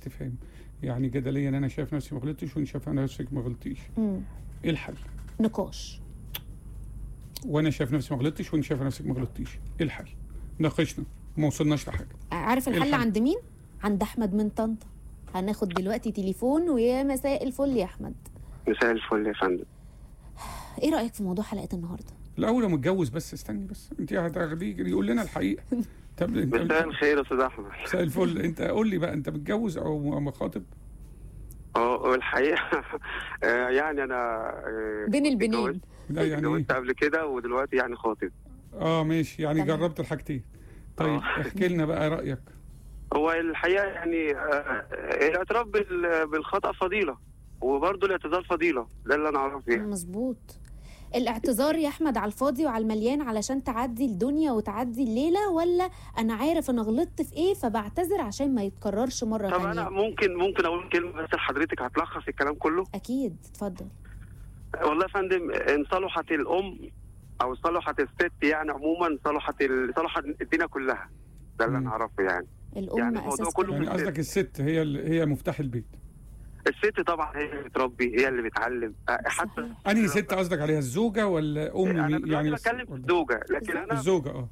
استفهام يعني جدليا انا شايف نفسي ما غلطتش وانت شايف نفسك ما غلطتيش مم. ايه الحل نقاش وانا شايف نفسي ما غلطتش وانت شايف نفسك ما غلطتيش ايه الحل ناقشنا ما وصلناش لحاجه عارف إيه الحل الحل؟ عند مين عند احمد من طنطا هناخد دلوقتي تليفون ويا مساء الفل يا احمد مساء الفل يا فندم ايه رايك في موضوع حلقه النهارده الاول لو متجوز بس استني بس انت هتاخديه يقول لنا الحقيقه طب انت مساء الخير يا استاذ احمد مساء الفل انت قول لي بقى انت متجوز او مخاطب اه الحقيقه آه، يعني انا آه، بين البنين اتجوزت- لا يعني اتجوزت ايه قبل كده ودلوقتي يعني خاطب اه ماشي يعني تمام. جربت الحاجتين طيب آه. احكي لنا بقى رايك هو الحقيقه يعني آه، الاعتراف بال- بالخطا فضيله وبرضه الاعتذار فضيله ده اللي انا اعرفه يعني مظبوط الاعتذار يا احمد على الفاضي وعلى المليان علشان تعدي الدنيا وتعدي الليله ولا انا عارف انا غلطت في ايه فبعتذر عشان ما يتكررش مره طب انا تانية ممكن ممكن اقول كلمه بس لحضرتك هتلخص الكلام كله اكيد اتفضل والله يا فندم ان صلحت الام او صلحت الست يعني عموما صلحت ال... صلحت الدنيا كلها ده اللي مم. انا اعرفه يعني الام يعني الموضوع اساس كله كل يعني في قصدك الست هي اللي هي مفتاح البيت الست طبعا هي اللي بتربي هي اللي بتعلم آه، حتى صحيح. انهي ست قصدك عليها الزوجه ولا ام انا مين؟ دلوقتي يعني بتكلم في ولا- الزوجه لكن انا الزوجه اه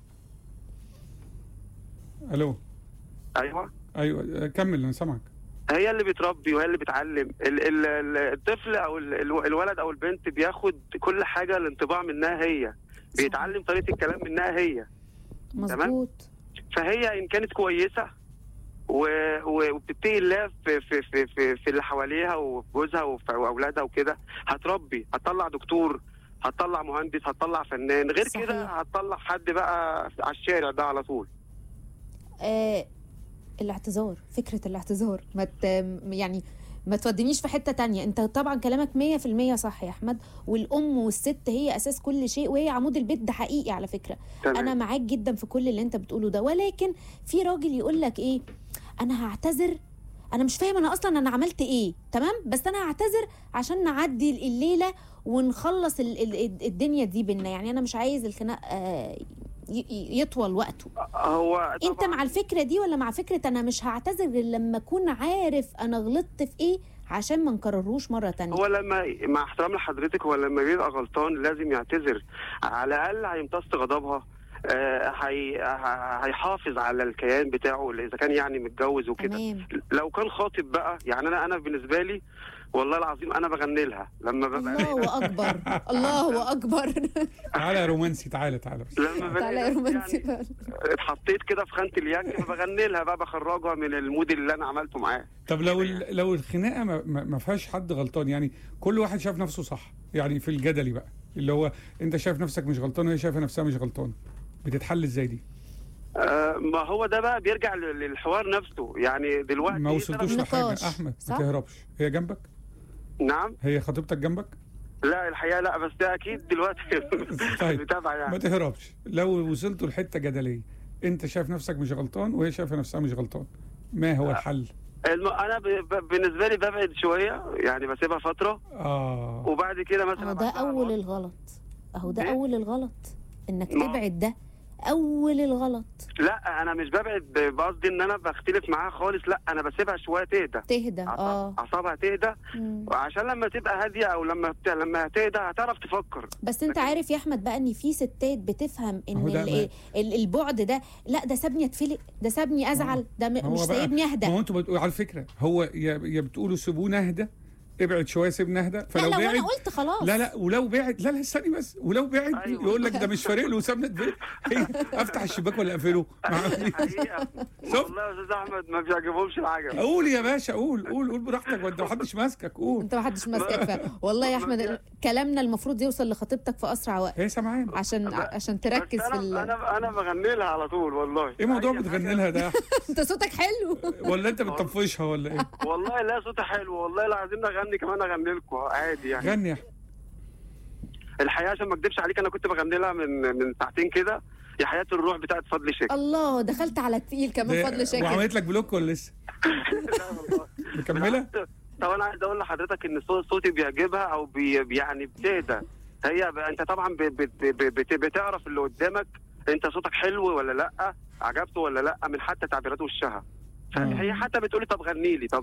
الو ايوه ايوه كمل انا سامعك هي اللي بتربي وهي اللي بتعلم ال- ال- ال- الطفل او ال- ال- الولد او البنت بياخد كل حاجه الانطباع منها هي بيتعلم طريقه الكلام منها هي مظبوط فهي ان كانت كويسه و- و- وبتتقي الله في في في في, في اللي حواليها وفي جوزها وفي واولادها وكده هتربي هتطلع دكتور هتطلع مهندس هتطلع فنان غير صحيح. كده هتطلع حد بقى على الشارع ده على طول آه الاعتذار فكرة الاعتذار ما ت... يعني ما تودينيش في حتة تانية انت طبعا كلامك مية في المية صح يا احمد والام والست هي اساس كل شيء وهي عمود البيت ده حقيقي على فكرة تمام. انا معاك جدا في كل اللي انت بتقوله ده ولكن في راجل يقول لك ايه انا هعتذر انا مش فاهم انا اصلا انا عملت ايه تمام بس انا هعتذر عشان نعدي الليله ونخلص ال- ال- الدنيا دي بينا يعني انا مش عايز الخناق آه، ي- ي- يطول وقته هو انت طبعاً مع الفكره دي ولا مع فكره انا مش هعتذر غير لما اكون عارف انا غلطت في ايه عشان ما نكرروش مره تانية هو لما مع احترام لحضرتك هو لما بيبقى غلطان لازم يعتذر على الاقل هيمتص غضبها آه، هي ه- هيحافظ على الكيان بتاعه اذا كان يعني متجوز وكده تمام لو كان خاطب بقى يعني انا انا بالنسبه لي والله العظيم انا بغني لها لما ببقى الله اكبر الله اكبر تعالى يا رومانسي تعالى تعالى بس لما بلاقي تعالى يا نفسي رومانسي يعني بقى. اتحطيت كده في خانه اليك بغني لها بقى بخرجها من المود اللي انا عملته معاه طب لو ال- لو الخناقه ما, ما ما فيهاش حد غلطان يعني كل واحد شاف نفسه صح يعني في الجدلي بقى اللي هو انت شايف نفسك مش غلطان وهي شايفه نفسها مش غلطانه بتتحل ازاي دي؟ آه، ما هو ده بقى بيرجع لل- للحوار نفسه يعني دلوقتي ما وصلتوش نقاش، لحاجه احمد صح؟ ما تهربش هي جنبك؟ نعم هي خطيبتك جنبك؟ لا الحقيقه لا بس ده اكيد دلوقتي طيب. متابعه ما يعني تهربش لو وصلتوا لحته جدليه انت شايف نفسك مش غلطان وهي شايفه نفسها مش غلطان ما هو الحل؟ الم... انا ب... ب... بالنسبه لي ببعد شويه يعني بسيبها فتره اه وبعد كده مثلا اهو ده أبعت لها اول الواتس. الغلط اهو ده إيه؟ اول الغلط انك ما- تبعد ده اول الغلط لا انا مش ببعد ب- بقصدي ان انا بختلف معاها خالص لا انا بسيبها شويه تهدى تهدى أعصاب- اه اعصابها تهدى مم. وعشان لما تبقى هاديه او لما بت... لما هتهدى هتعرف تفكر بس انت عارف يا احمد بقى ان في ستات بتفهم ان أهو ده ال- ال- البعد ده لا ده سابني اتفلق ده سابني ازعل ده م- هو مش بقى- سايبني ما اهدى هو انتوا بتقولوا على فكره هو يا يا بتقولوا سيبونا اهدى ابعد شويه سيبنا اهدى لا فلو لو بعد انا قلت خلاص لا لا ولو بعد لا لا استني بس ولو بعد أيوة. يقول لك ده مش فارق له وسابنا اتفرق. هي افتح الشباك ولا اقفله حقيقة شوف. والله يا استاذ احمد ما بيعجبهمش العجب قول يا باشا قول قول قول براحتك وانت محدش ماسكك قول انت ما حدش ماسكك فعلا. والله يا احمد كلامنا المفروض يوصل لخطيبتك في اسرع وقت هي سامعانا عشان عشان تركز بس في ال... انا انا انا بغني لها على طول والله ايه موضوع أي بتغني حاجة. لها ده انت صوتك حلو ولا انت بتطفشها ولا ايه والله لا صوتي حلو والله لو عايزين اغني كمان اغني لكم عادي يعني غني يا أحمد. الحقيقه عشان ما اكدبش عليك انا كنت بغني لها من من ساعتين كده يا حياه الروح بتاعت فضل شاكر الله دخلت على التقيل كمان ده- فضل شاكر وعملت لك بلوك ولا لسه لا والله. مكمله طب انا عايز اقول لحضرتك ان صوت- صوتي بيعجبها او بي يعني بتهدى هي ب... انت طبعا ب... ب... ب... بت... بتعرف اللي قدامك انت صوتك حلو ولا لا عجبته ولا لا من حتى تعبيرات وشها فهي حتى بتقولي طب غني لي طب